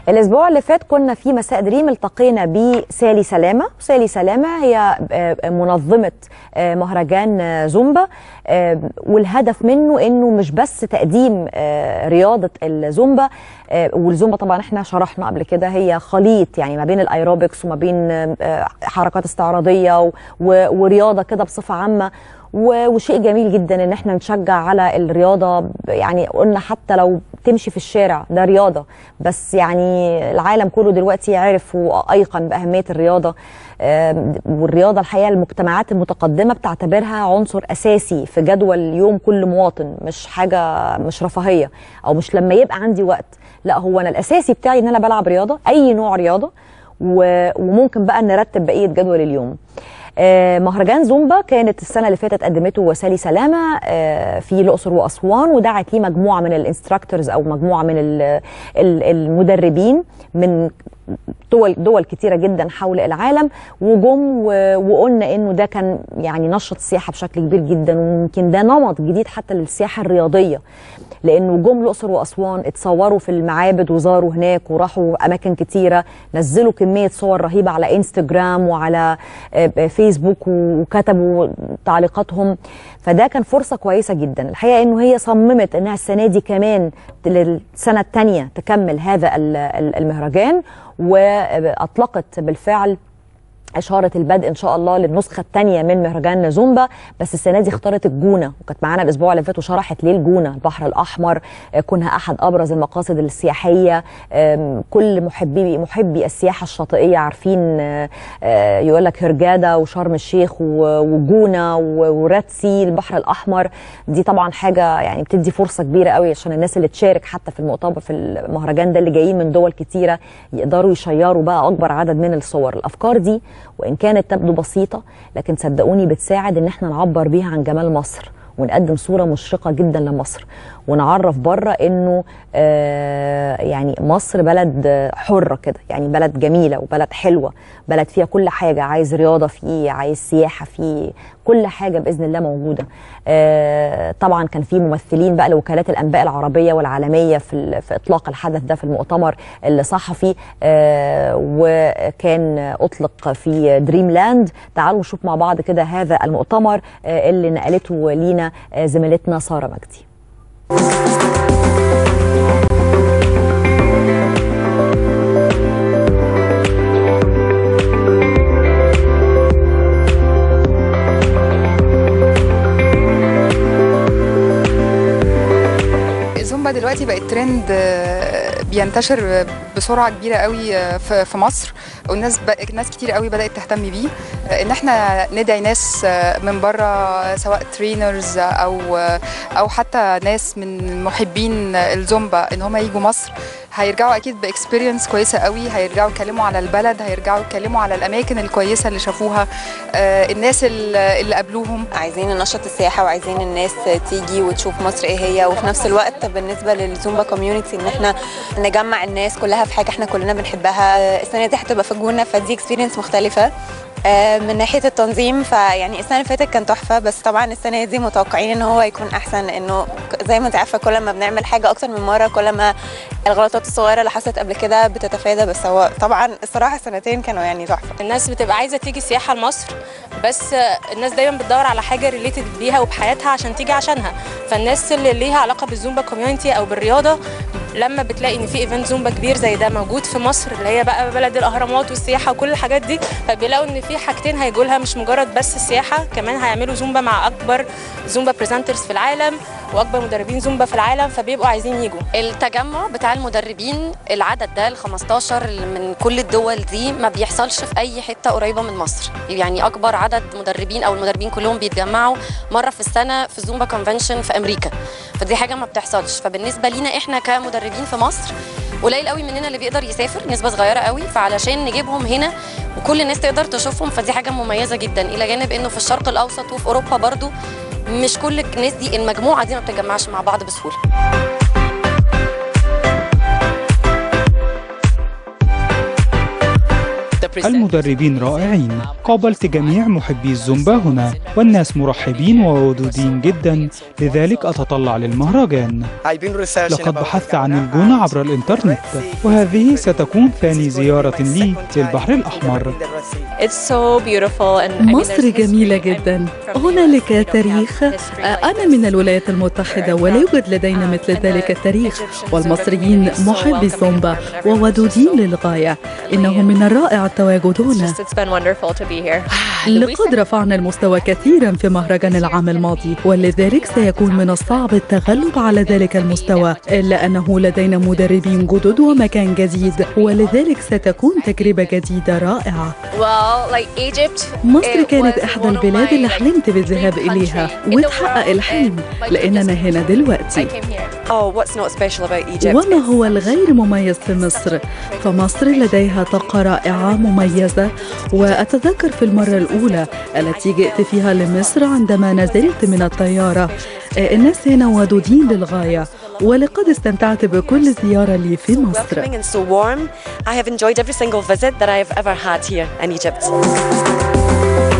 الاسبوع اللي فات كنا في مساء دريم التقينا بسالي سلامه سالي سلامه هي آه، منظمه آه، مهرجان آه، زومبا آه، والهدف منه انه مش بس تقديم آه، رياضه الزومبا آه، والزومبا طبعا احنا شرحنا قبل كده هي خليط يعني ما بين الايروبكس وما بين آه، حركات استعراضيه و- و- ورياضه كده بصفه عامه و- وشيء جميل جدا ان احنا نشجع على الرياضه ب- يعني قلنا حتى لو تمشي في الشارع ده رياضه بس يعني العالم كله دلوقتي عرف وايقن باهميه الرياضه آم، والرياضه الحقيقه المجتمعات المتقدمه بتعتبرها عنصر اساسي في جدول يوم كل مواطن مش حاجه مش رفاهيه او مش لما يبقى عندي وقت لا هو انا الاساسي بتاعي ان انا بلعب رياضه اي نوع رياضه و- وممكن بقى نرتب بقيه جدول اليوم آه، مهرجان زومبا كانت السنه اللي فاتت قدمته وسالي سلامه آه، في الاقصر واسوان ودعت ليه مجموعه من الانستراكتورز او مجموعه من ال- ال- المدربين من دول دول كتيره جدا حول العالم وجم و- وقلنا انه ده كان يعني نشط السياحه بشكل كبير جدا ويمكن ده نمط جديد حتى للسياحه الرياضيه لانه جم الاقصر واسوان اتصوروا في المعابد وزاروا هناك وراحوا اماكن كتيره نزلوا كميه صور رهيبه على انستجرام وعلى آه، فيسبوك وكتبوا تعليقاتهم فده كان فرصه كويسه جدا الحقيقه انه هي صممت انها السنه دي كمان للسنه الثانيه تكمل هذا ال- ال- المهرجان واطلقت بالفعل إشارة البدء إن شاء الله للنسخة الثانية من مهرجان زومبا بس السنة دي اختارت الجونة وكانت معانا الأسبوع اللي فات وشرحت ليه الجونة البحر الأحمر آه، كونها أحد أبرز المقاصد السياحية آم، كل محبي محبي السياحة الشاطئية عارفين آه، آه، يقول لك هرجادة وشرم الشيخ و- وجونة و- وراتسي البحر الأحمر دي طبعا حاجة يعني بتدي فرصة كبيرة قوي عشان الناس اللي تشارك حتى في المؤتمر في المهرجان ده اللي جايين من دول كتيرة يقدروا يشيروا بقى أكبر عدد من الصور الأفكار دي وإن كانت تبدو بسيطة لكن صدقوني بتساعد إن احنا نعبر بيها عن جمال مصر ونقدم صورة مشرقة جدا لمصر ونعرف بره انه آه يعني مصر بلد آه، حرة كده يعني بلد جميلة وبلد حلوة بلد فيها كل حاجة عايز رياضة فيه عايز سياحة فيه كل حاجة بإذن الله موجودة آه طبعا كان في ممثلين بقى لوكالات الأنباء العربية والعالمية في, ال- في إطلاق الحدث ده في المؤتمر الصحفي آه وكان أطلق في دريم لاند تعالوا نشوف مع بعض كده هذا المؤتمر آه اللي نقلته لينا آه زميلتنا سارة مجدي الزومبا دلوقتي بقت ترند آه، بينتشر بسرعه كبيره قوي آه، في في مصر والناس بق- ناس كتير قوي بدات تهتم بيه آه، ان احنا ندعي ناس آه، من بره سواء ترينرز او آه، او حتى ناس من محبين الزومبا ان هم يجوا مصر هيرجعوا اكيد باكسبيرينس كويسه قوي هيرجعوا يتكلموا على البلد هيرجعوا يتكلموا على الاماكن الكويسه اللي شافوها آه، الناس اللي اللي قابلوهم عايزين ننشط السياحه وعايزين الناس تيجي وتشوف مصر ايه هي وفي نفس الوقت بالنسبه للزومبا كوميونتي ان احنا نجمع الناس كلها في حاجه احنا كلنا بنحبها السنه دي هتبقى في الجونه فدي اكسبيرينس مختلفه آه، من ناحيه التنظيم فيعني السنه اللي فاتت كان تحفه بس طبعا السنه دي متوقعين ان هو يكون احسن لانه ك- زي ما انت عارفه كل ما بنعمل حاجه اكتر من مره كل ما الغلطات الصغيره اللي حصلت قبل كده بتتفادى بس هو طبعا الصراحه السنتين كانوا يعني تحفه الناس بتبقى عايزه تيجي سياحه لمصر بس الناس دايما بتدور على حاجه ريليتد بيها وبحياتها عشان تيجي عشانها فالناس اللي ليها علاقه بالزومبا كوميونتي او بالرياضه لما بتلاقي ان في ايفنت زومبا كبير زي ده موجود في مصر اللي هي بقى بلد الاهرامات والسياحه وكل الحاجات دي فبيلاقوا ان في حاجتين هيجوا لها مش مجرد بس السياحه كمان هيعملوا زومبا مع اكبر زومبا بريزنترز في العالم واكبر مدربين زومبا في العالم فبيبقوا عايزين يجوا التجمع بتاع المدربين العدد ده ال 15 اللي من كل الدول دي ما بيحصلش في اي حته قريبه من مصر يعني اكبر عدد مدربين او المدربين كلهم بيتجمعوا مره في السنه في زومبا كونفنشن في امريكا فدي حاجه ما بتحصلش فبالنسبه لينا احنا كمدربين في مصر قليل قوي مننا اللي بيقدر يسافر نسبه صغيره قوي فعلشان نجيبهم هنا وكل الناس تقدر تشوفهم فدي حاجه مميزه جدا الى جانب انه في الشرق الاوسط وفي اوروبا برضو مش كل الناس دي المجموعه دي ما بتتجمعش مع بعض بسهوله The المدربين رائعين قابلت جميع محبي الزومبا هنا والناس مرحبين وودودين جدا لذلك أتطلع للمهرجان لقد بحثت عن الجونة عبر الإنترنت وهذه ستكون ثاني زيارة لي للبحر الأحمر مصر جميلة جدا هنالك تاريخ أنا من الولايات المتحدة ولا يوجد لدينا مثل ذلك التاريخ والمصريين محبي الزومبا وودودين للغاية إنه من الرائع التواجد هنا لقد رفعنا المستوى كثيرا في مهرجان العام الماضي ولذلك سيكون من الصعب التغلب على ذلك المستوى إلا أنه لدينا مدربين جدد ومكان جديد ولذلك ستكون تجربة جديدة رائعة مصر كانت إحدى البلاد اللي حلمت بالذهاب إليها وتحقق الحلم لأننا هنا دلوقتي وما هو الغير مميز في مصر فمصر لديها طاقة رائعة مميزة وأتذكر في المرة الأولى التي جئت فيها لمصر عندما نزلت من الطيارة الناس هنا ودودين للغاية ولقد استمتعت بكل زيارة لي في مصر I have enjoyed every single visit that I have ever had here in Egypt.